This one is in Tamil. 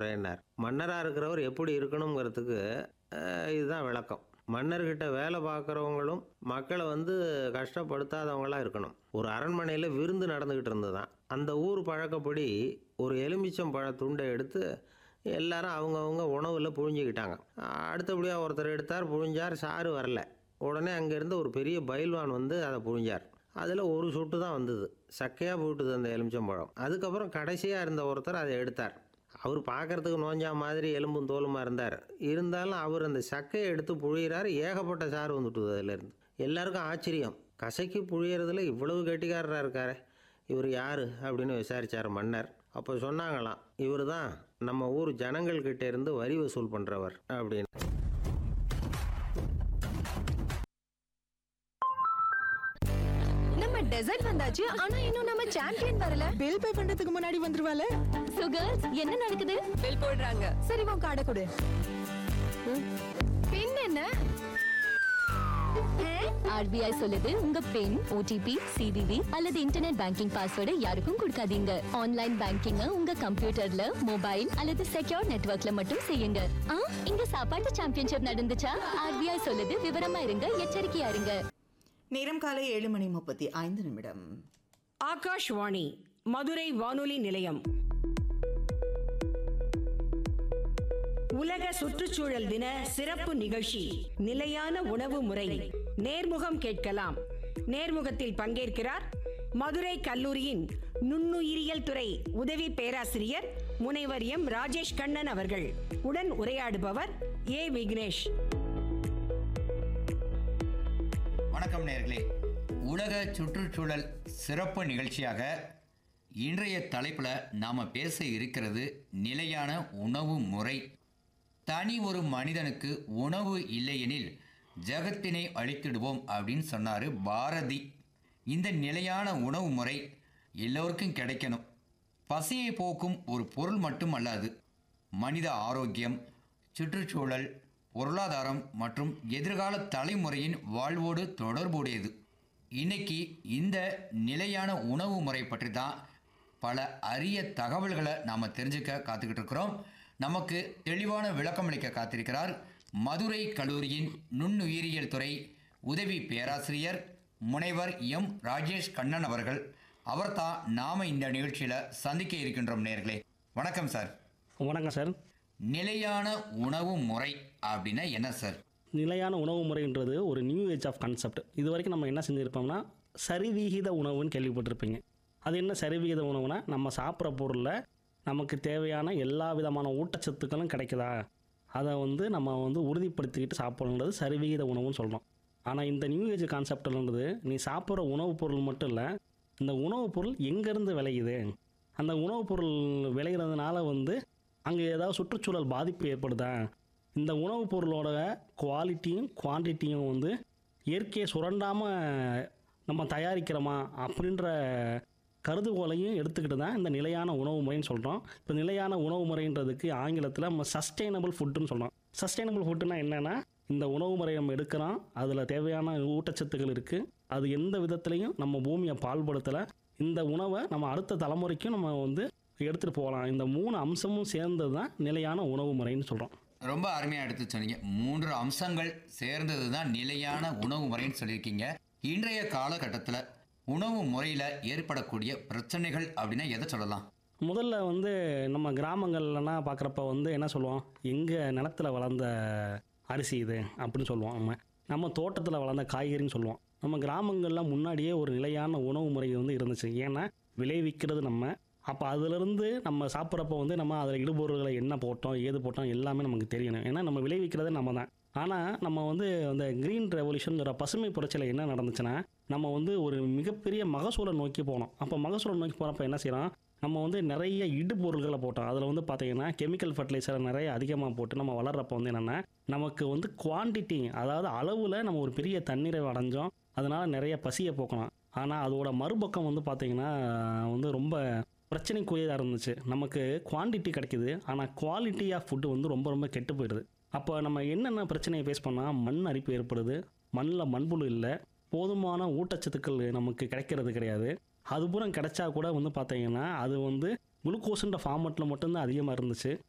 முறைன்னார் மன்னராக இருக்கிறவர் எப்படி இருக்கணுங்கிறதுக்கு அஹ், இதுதான் விளக்கம் மன்னர்கிட்ட வேலை பார்க்குறவங்களும் மக்களை வந்து கஷ்டப்படுத்தாதவங்களா இருக்கணும் ஒரு அரண்மனையில் விருந்து நடந்துக்கிட்டு இருந்ததுதான் அந்த ஊர் பழக்கப்படி ஒரு எலுமிச்சம் பழ துண்டை எடுத்து எல்லாரும் அவங்கவுங்க உணவில் புழிஞ்சிக்கிட்டாங்க அடுத்தபடியாக ஒருத்தர் எடுத்தார் புழிஞ்சார் சாறு வரல உடனே அங்கேருந்து ஒரு பெரிய பயில்வான் வந்து அதை புழிஞ்சார் அதில் ஒரு சொட்டு தான் வந்தது சக்கையாக போட்டுது அந்த எலுமிச்சம்பழம் அதுக்கப்புறம் கடைசியாக இருந்த ஒருத்தர் அதை எடுத்தார் அவர் பார்க்கறதுக்கு நோஞ்சா மாதிரி எலும்பும் தோலுமா இருந்தார் இருந்தாலும் அவர் அந்த சக்கையை எடுத்து புழியிறார் ஏகப்பட்ட சாறு வந்துட்டுது அதுலேருந்து எல்லாருக்கும் ஆச்சரியம் கசக்கி புழியறதுல இவ்வளவு கெட்டிக்காரராக இருக்காரே இவர் யார் அப்படின்னு விசாரிச்சார் மன்னர் அப்போ சொன்னாங்களாம் இவர் தான் நம்ம ஊர் ஜனங்கள்கிட்ட இருந்து வரி வசூல் பண்ணுறவர் அப்படின்னு நம்ம டெசர்ட் வந்தாச்சு ஆனா இன்னும் நம்ம சாம்பியன் வரல பில் பே பண்றதுக்கு முன்னாடி வந்துருவால சோ கேர்ள்ஸ் என்ன நடக்குது பில் போடுறாங்க சரி உன் கார்டை கொடு பின் என்ன ஆர்பிஐ சொல்லுது உங்க பின் ஓடிபி சிவிவி அல்லது இன்டர்நெட் பேங்கிங் பாஸ்வேர்டை யாருக்கும் கொடுக்காதீங்க ஆன்லைன் பேங்கிங்க உங்க கம்ப்யூட்டர்ல மொபைல் அல்லது செக்யூர் நெட்வொர்க்ல மட்டும் செய்யுங்க ஆ, இங்க சாப்பாட்டு சாம்பியன்ஷிப் நடந்துச்சா ஆர்பிஐ சொல்லுது விவரமா இருங்க எச்சரிக்கையா இருங்க நேரம் காலை ஏழு மணி முப்பத்தி ஐந்து நிமிடம் ஆகாஷ்வாணி மதுரை வானொலி நிலையம் உலக சுற்றுச்சூழல் தின சிறப்பு நிகழ்ச்சி நிலையான உணவு முறை நேர்முகம் கேட்கலாம் நேர்முகத்தில் பங்கேற்கிறார் மதுரை கல்லூரியின் நுண்ணுயிரியல் துறை உதவி பேராசிரியர் முனைவர் எம் ராஜேஷ் கண்ணன் அவர்கள் உடன் உரையாடுபவர் ஏ விக்னேஷ் வணக்கம் நேர்களே உலக சுற்றுச்சூழல் சிறப்பு நிகழ்ச்சியாக இன்றைய தலைப்பில் நாம் பேச இருக்கிறது நிலையான உணவு முறை தனி ஒரு மனிதனுக்கு உணவு இல்லையெனில் ஜகத்தினை அழித்திடுவோம் அப்படின்னு சொன்னார் பாரதி இந்த நிலையான உணவு முறை எல்லோருக்கும் கிடைக்கணும் பசியை போக்கும் ஒரு பொருள் மட்டும் அல்லாது மனித ஆரோக்கியம் சுற்றுச்சூழல் பொருளாதாரம் மற்றும் எதிர்கால தலைமுறையின் வாழ்வோடு தொடர்புடையது இன்னைக்கு இந்த நிலையான உணவு முறை பற்றி தான் பல அரிய தகவல்களை நாம் தெரிஞ்சுக்க காத்துக்கிட்டு இருக்கிறோம் நமக்கு தெளிவான விளக்கம் அளிக்க காத்திருக்கிறார் மதுரை கல்லூரியின் நுண்ணுயிரியல் துறை உதவி பேராசிரியர் முனைவர் எம் ராஜேஷ் கண்ணன் அவர்கள் அவர்தான் நாம இந்த நிகழ்ச்சியில் சந்திக்க இருக்கின்றோம் நேர்களே வணக்கம் சார் வணக்கம் சார் நிலையான உணவு முறை அப்படின்னா என்ன சார் நிலையான உணவு முறைன்றது ஒரு நியூ ஏஜ் ஆஃப் கான்செப்ட் இது வரைக்கும் நம்ம என்ன செஞ்சுருப்போம்னா சரிவிகித உணவுன்னு கேள்விப்பட்டிருப்பீங்க அது என்ன சரிவிகித உணவுனா நம்ம சாப்பிட்ற பொருளில் நமக்கு தேவையான எல்லா விதமான ஊட்டச்சத்துக்களும் கிடைக்குதா அதை வந்து நம்ம வந்து உறுதிப்படுத்திக்கிட்டு சாப்பிட்றது சரிவிகித உணவுன்னு சொல்கிறோம் ஆனால் இந்த நியூ ஏஜ் கான்செப்ட்ன்றது நீ சாப்பிட்ற உணவுப் பொருள் மட்டும் இல்லை இந்த உணவுப் பொருள் எங்கேருந்து விளையுது அந்த உணவுப் பொருள் விளையிறதுனால வந்து அங்கே ஏதாவது சுற்றுச்சூழல் பாதிப்பு ஏற்படுதா இந்த உணவுப் பொருளோட குவாலிட்டியும் குவான்டிட்டியும் வந்து இயற்கையை சுரண்டாமல் நம்ம தயாரிக்கிறோமா அப்படின்ற கருதுகோளையும் எடுத்துக்கிட்டு தான் இந்த நிலையான உணவு முறைன்னு சொல்கிறோம் இப்போ நிலையான உணவு முறைன்றதுக்கு ஆங்கிலத்தில் நம்ம சஸ்டைனபிள் ஃபுட்டுன்னு சொல்கிறோம் சஸ்டைனபிள் ஃபுட்டுனா என்னென்னா இந்த உணவு முறையை நம்ம எடுக்கிறோம் அதில் தேவையான ஊட்டச்சத்துக்கள் இருக்குது அது எந்த விதத்துலையும் நம்ம பூமியை பால்படுத்தலை இந்த உணவை நம்ம அடுத்த தலைமுறைக்கும் நம்ம வந்து எடுத்துகிட்டு போகலாம் இந்த மூணு அம்சமும் சேர்ந்தது தான் நிலையான உணவு முறைன்னு சொல்கிறோம் ரொம்ப அருமையாக எடுத்து சொன்னீங்க மூன்று அம்சங்கள் சேர்ந்தது தான் நிலையான உணவு முறைன்னு சொல்லியிருக்கீங்க இன்றைய காலகட்டத்தில் உணவு முறையில் ஏற்படக்கூடிய பிரச்சனைகள் அப்படின்னா எதை சொல்லலாம் முதல்ல வந்து நம்ம கிராமங்கள்லாம் பார்க்குறப்ப வந்து என்ன சொல்லுவோம் எங்கள் நிலத்துல வளர்ந்த அரிசி இது அப்படின்னு சொல்லுவோம் நம்ம நம்ம தோட்டத்தில் வளர்ந்த காய்கறின்னு சொல்லுவோம் நம்ம கிராமங்களில் முன்னாடியே ஒரு நிலையான உணவு முறை வந்து இருந்துச்சு ஏன்னா விளைவிக்கிறது நம்ம அப்போ அதிலிருந்து நம்ம சாப்பிட்றப்ப வந்து நம்ம அதில் இடுபொருள்களை என்ன போட்டோம் ஏது போட்டோம் எல்லாமே நமக்கு தெரியணும் ஏன்னா நம்ம விளைவிக்கிறது நம்ம தான் ஆனால் நம்ம வந்து அந்த க்ரீன் ரெவல்யூஷன்ங்கிற பசுமை புரட்சியில் என்ன நடந்துச்சுன்னா நம்ம வந்து ஒரு மிகப்பெரிய மகசூலை நோக்கி போனோம் அப்போ மகசூலை நோக்கி போகிறப்ப என்ன செய்கிறோம் நம்ம வந்து நிறைய இடுபொருள்களை போட்டோம் அதில் வந்து பார்த்தீங்கன்னா கெமிக்கல் ஃபர்டிலைசரை நிறைய அதிகமாக போட்டு நம்ம வளர்றப்ப வந்து என்னென்னா நமக்கு வந்து குவான்டிட்டி அதாவது அளவில் நம்ம ஒரு பெரிய தண்ணீரை அடைஞ்சோம் அதனால் நிறைய பசியை போக்கணும் ஆனால் அதோட மறுபக்கம் வந்து பார்த்தீங்கன்னா வந்து ரொம்ப பிரச்சனைக்குரியதாக இருந்துச்சு நமக்கு குவான்டிட்டி கிடைக்குது ஆனால் குவாலிட்டி ஆஃப் ஃபுட்டு வந்து ரொம்ப ரொம்ப கெட்டு போயிடுது அப்போ நம்ம என்னென்ன பிரச்சனையை ஃபேஸ் பண்ணால் மண் அரிப்பு ஏற்படுது மண்ணில் மண்புழு இல்லை போதுமான ஊட்டச்சத்துக்கள் நமக்கு கிடைக்கிறது கிடையாது அது பூரா கிடைச்சா கூட வந்து பார்த்தீங்கன்னா அது வந்து குளுக்கோஸுன்ற ஃபார்மெட்டில் மட்டும்தான் அதிகமாக இருந்துச்சு